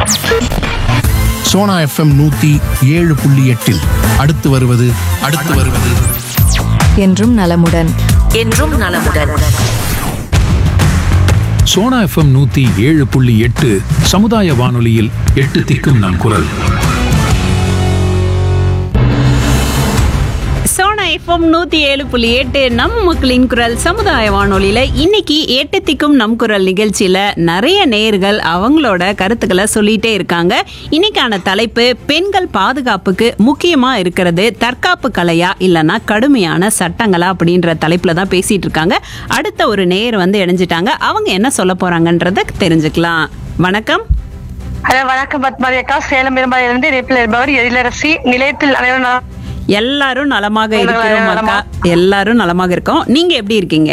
Sona FM நூத்தி ஏழு புள்ளி எட்டில் அடுத்து வருவது அடுத்து வருவது என்றும் நலமுடன் என்றும் நலமுடன் சோனா எஃப்எம் நூத்தி ஏழு புள்ளி எட்டு சமுதாய வானொலியில் எட்டு திக்கும் நம் குரல் சோனா எஃப்எம் நூத்தி ஏழு புள்ளி எட்டு நம் மக்களின் குரல் சமுதாய வானொலியில இன்னைக்கு எட்டு திக்கும் நம் குரல் நிகழ்ச்சியில நிறைய நேயர்கள் அவங்களோட கருத்துக்களை சொல்லிட்டே இருக்காங்க இன்னைக்கான தலைப்பு பெண்கள் பாதுகாப்புக்கு முக்கியமா இருக்கிறது தற்காப்பு கலையா இல்லைன்னா கடுமையான சட்டங்களா அப்படின்ற தலைப்புல தான் பேசிட்டு இருக்காங்க அடுத்த ஒரு நேயர் வந்து இணைஞ்சிட்டாங்க அவங்க என்ன சொல்ல போறாங்கன்றத தெரிஞ்சுக்கலாம் வணக்கம் ஹலோ வணக்கம் பத்மாரி அக்கா சேலம் பெரும்பாலிருந்து இணைப்பில் இருப்பவர் எழிலரசி நிலையத்தில் அனைவரும் நலம். எல்லாரும் நலமாக இருக்கிறோம் அக்கா எல்லாரும் நலமாக இருக்கோம் நீங்க எப்படி இருக்கீங்க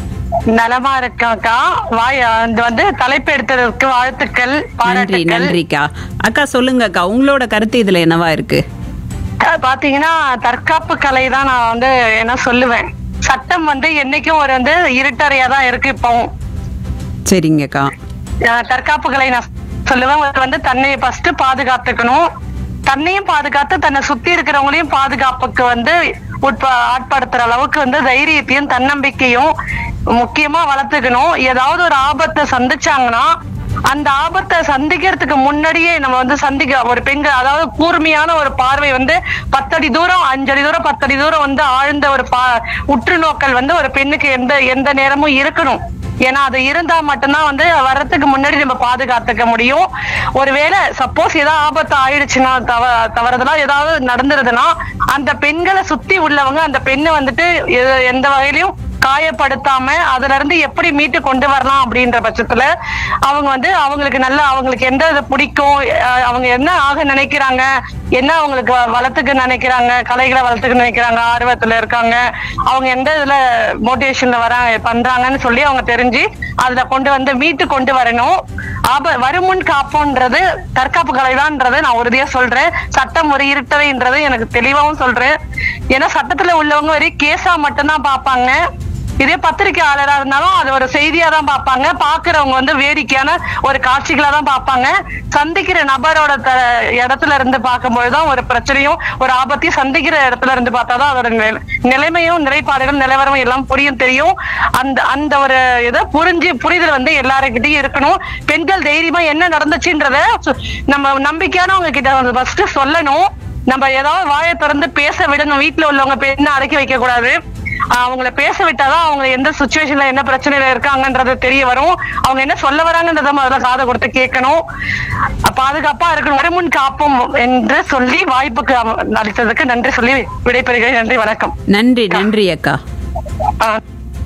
நலமா இருக்காக்கா வாய் இது வந்து தலைப்பு எடுத்ததற்கு வாழ்த்துக்கள் நன்றி பாராட்டுக்கள் நன்றிக்கா அக்கா சொல்லுங்க அக்கா உங்களோட கருத்து இதுல என்னவா இருக்கு அஹ் பாத்தீங்கன்னா தற்காப்பு கலை தான் நான் வந்து என்ன சொல்லுவேன் சட்டம் வந்து என்னைக்கும் ஒரு வந்து இருட்டறையா தான் இருக்கு இப்பவும் சரிங்கக்கா அஹ் தற்காப்பு கலை நான் சொல்லுவேன் ஒரு வந்து தன்னை ஃபர்ஸ்ட் பாதுகாத்துக்கணும் தன்னையும் பாதுகாத்து தன்னை சுத்தி இருக்கிறவங்களையும் பாதுகாப்புக்கு வந்து உட்ப ஆட்படுத்துற அளவுக்கு வந்து தைரியத்தையும் தன்னம்பிக்கையும் முக்கியமா வளர்த்துக்கணும் ஏதாவது ஒரு ஆபத்தை சந்திச்சாங்கன்னா அந்த ஆபத்தை சந்திக்கிறதுக்கு முன்னாடியே நம்ம வந்து சந்திக்க ஒரு பெண்கள் அதாவது கூர்மையான ஒரு பார்வை வந்து பத்தடி தூரம் அஞ்சடி தூரம் பத்தடி தூரம் வந்து ஆழ்ந்த ஒரு பா உற்று நோக்கல் வந்து ஒரு பெண்ணுக்கு எந்த எந்த நேரமும் இருக்கணும் ஏன்னா அது இருந்தா மட்டும்தான் வந்து வர்றதுக்கு முன்னாடி நம்ம பாதுகாத்துக்க முடியும் ஒருவேளை சப்போஸ் ஏதாவது ஆபத்து ஆயிடுச்சுன்னா தவ தவறுதலா ஏதாவது நடந்துருதுன்னா அந்த பெண்களை சுத்தி உள்ளவங்க அந்த பெண்ணை வந்துட்டு எ- எந்த வகையிலும் காயப்படுத்தாம அதுல இருந்து எப்படி மீட்டு கொண்டு வரலாம் அப்படின்ற பட்சத்துல அவங்க வந்து அவங்களுக்கு நல்ல அவங்களுக்கு எந்த இது பிடிக்கும் அஹ் அவங்க என்ன ஆக நினைக்கிறாங்க என்ன அவங்களுக்கு வ- வளர்த்துக்க நினைக்கிறாங்க கலைகளை வளர்த்துக்க நினைக்கிறாங்க ஆர்வத்துல இருக்காங்க அவங்க எந்த இதுல மோட்டிவேஷன்ல வர பண்றாங்கன்னு சொல்லி அவங்க தெரிஞ்சு அதுல கொண்டு வந்து மீட்டு கொண்டு வரணும் ஆப வருமுன் காப்போன்றது தற்காப்பு கலைதான்ன்றதை நான் உறுதியா சொல்றேன் சட்டம் ஒரு இருட்டவைன்றது எனக்கு தெளிவாவும் சொல்றேன் ஏன்னா சட்டத்துல உள்ளவங்க வரை கேஸா மட்டும்தான் பார்ப்பாங்க இதே பத்திரிக்கையாளரா இருந்தாலும் அது ஒரு செய்தியா தான் பார்ப்பாங்க பாக்குறவங்க வந்து வேடிக்கையான ஒரு காட்சிகளா தான் பார்ப்பாங்க சந்திக்கிற நபரோட த- இடத்துல இருந்து பார்க்கும்போதுதான் ஒரு பிரச்சனையும் ஒரு ஆபத்தையும் சந்திக்கிற இடத்துல இருந்து பார்த்தாதான் அதோட நிலை- நிலைமையும் நிலைப்பாடுகளும் நிலவரமும் எல்லாம் புரியும் தெரியும் அந்த அந்த ஒரு இதை புரிஞ்சு புரிதல் வந்து எல்லாருக்கிட்டையும் இருக்கணும் பெண்கள் தைரியமா என்ன நடந்துச்சுன்றத சு- நம்ம நம்பிக்கையானவங்க கிட்ட ஃபர்ஸ்ட் சொல்லணும் நம்ம ஏதாவது வாயை திறந்து பேச விடணும் வீட்டுல உள்ளவங்க பெண்ணை அடக்கி வைக்க கூடாது ஆஹ் அவங்கள பேச விட்டாதான் அவங்க எந்த சுச்சுவேஷன்ல என்ன பிரச்சனையில இருக்காங்கன்றது தெரிய வரும் அவங்க என்ன சொல்ல வராங்கன்றத முதல்ல காதை கொடுத்து கேட்கணும் அஹ் பாதுகாப்பா இருக்கணும் வருமுன் காப்போம் என்று சொல்லி வாய்ப்புக்கு அவ- அளித்ததுக்கு நன்றி சொல்லி விடைபெறுகிறேன் நன்றி வணக்கம் நன்றி நன்றி அக்கா ஆஹ்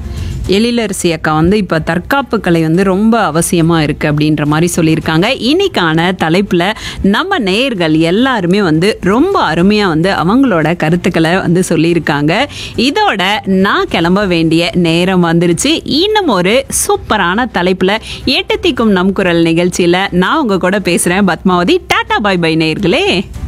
எழிலரசி அக்கா வந்து இப்போ தற்காப்பு கலை வந்து ரொம்ப அவசியமாக இருக்குது அப்படின்ற மாதிரி சொல்லியிருக்காங்க இன்னைக்கான தலைப்பில் நம்ம நேயர்கள் எல்லாருமே வந்து ரொம்ப அருமையாக வந்து அவங்களோட கருத்துக்களை வந்து சொல்லியிருக்காங்க இதோட நான் கிளம்ப வேண்டிய நேரம் வந்துருச்சு இன்னும் ஒரு சூப்பரான தலைப்பில் எட்டு திக்கும் நம் குரல் நிகழ்ச்சியில் நான் உங்கள் கூட பேசுகிறேன் பத்மாவதி டாடா பாய் பை நேயர்களே